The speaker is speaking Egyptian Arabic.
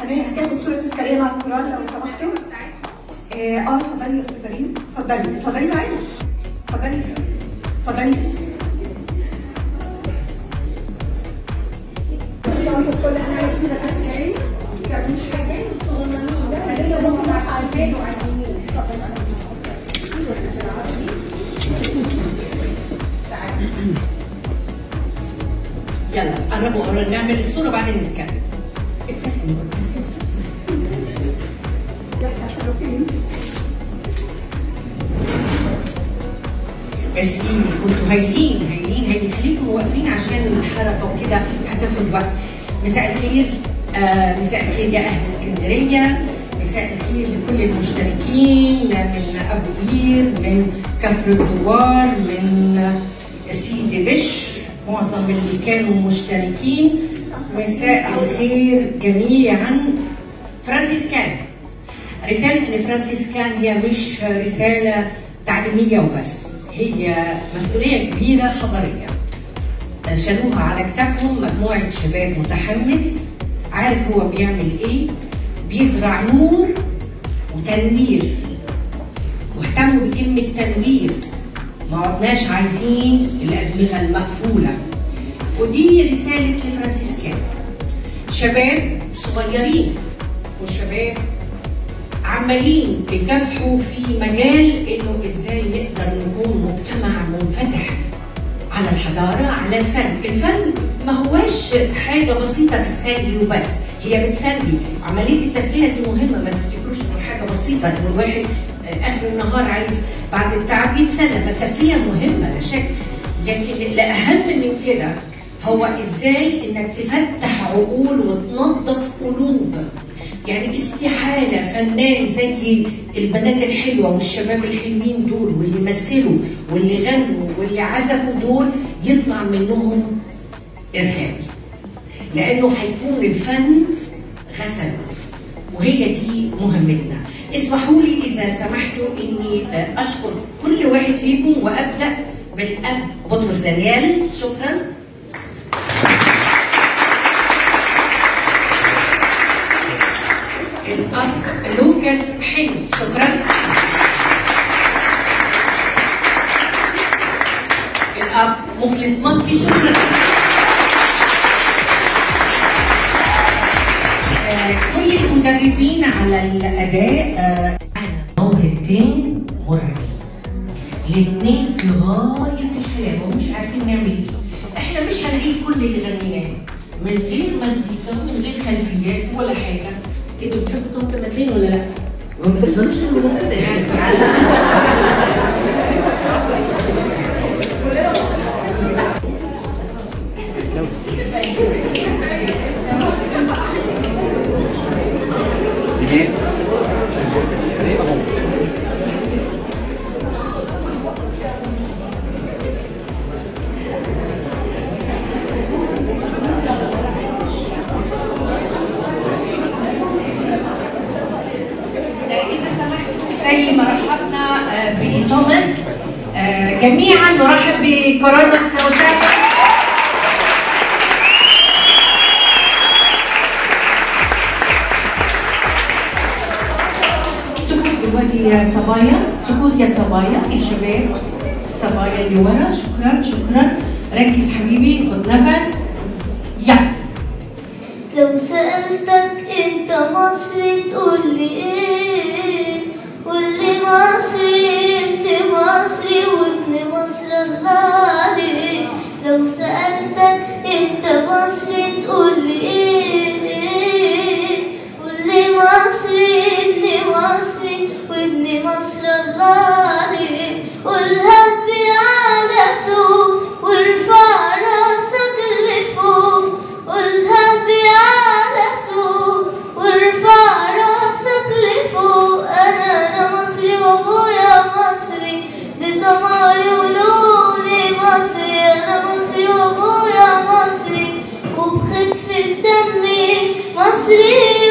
حنان هتاخد صوره تذكاريه مع القران لو سمحتوا اه اه اتفضلي يا استاذه ريم اتفضلي اتفضلي معايا اتفضلي اتفضلي يا أستاذة. كل انا عايز صوره تذكاريه مش حاجه صغننين ده خلينا بابا عارفين وعارفين يلا قربوا قربوا نعمل الصورة بعدين نتكلم ابتسموا ابتسموا ميرسي كنتوا هايلين هايلين هايلين خليكم واقفين عشان الحركة وكده هتاخد وقت مساء الخير آه مساء الخير يا أهل اسكندرية مساء الخير لكل المشتركين من أبو قير من كفر الدوار من سيدي بش معظم اللي كانوا مشتركين مساء الخير جميعا فرانسيسكان رسالة لفرانسيسكان هي مش رسالة تعليمية وبس هي مسؤولية كبيرة حضارية شالوها على كتافهم مجموعة شباب متحمس عارف هو بيعمل ايه بيزرع نور وتنوير واهتموا بكلمة تنوير ما عدناش عايزين الأدمغة المقفولة ودي رسالة لفرانسيسكان شباب صغيرين وشباب عمالين بيكافحوا في مجال انه ازاي نقدر نكون مجتمع منفتح على الحضارة على الفن الفن ما هواش حاجة بسيطة بتسلي وبس هي بتسلي عملية التسلية دي مهمة ما تفتكروش انه حاجة بسيطة انه الواحد اخر النهار عايز بعد التعب يتسلى فالتسلية مهمة لا شك لكن الأهم من كده هو ازاي انك تفتح عقول وتنظف قلوب يعني استحالة فنان زي البنات الحلوة والشباب الحلوين دول واللي مثلوا واللي غنوا واللي عزفوا دول يطلع منهم إرهابي لأنه هيكون الفن غسل وهي دي مهمتنا اسمحوا لي إذا سمحتوا إني أشكر كل واحد فيكم وأبدأ بالأب بطرس دانيال شكرا الأب لوكاس حلمي شكرا الأب مخلص مصري شكرا آه، كل المدربين على الأداء آه، موهبتين مرعبين الاثنين في غاية الحلاوة ومش عارفين نعمل ايه احنا مش هنعيد كل اللي غنيناه من غير مزيكا ومن غير خلفيات ولا حاجة انتوا بتحبوا طنط مدلين ولا لا؟ ما بتقدروش تعملوا كده يعني إذا سمحتوا زي ما رحبنا آه، بتوماس آه، جميعا نرحب بكورونوس وسام سكوت دلوقتي يا صبايا سكوت يا صبايا يا شباب الصبايا اللي ورا شكرا شكرا ركز حبيبي خد نفس يلا لو سألتك انت مصري تقول لي ايه قول لي مصري ابن مصري وابن مصر الله عليك لو سألتك انت مصري تقول لي ايه قول لي مصري ابن مصري وابن مصر الله عليك قولها على سوق وارفع راسك لفوق قولها على سوق وارفع راسك لفوق انا انا مصري وابويا مصري بسماري ولوني مصري انا مصري وابويا مصري وبخفة دمي مصري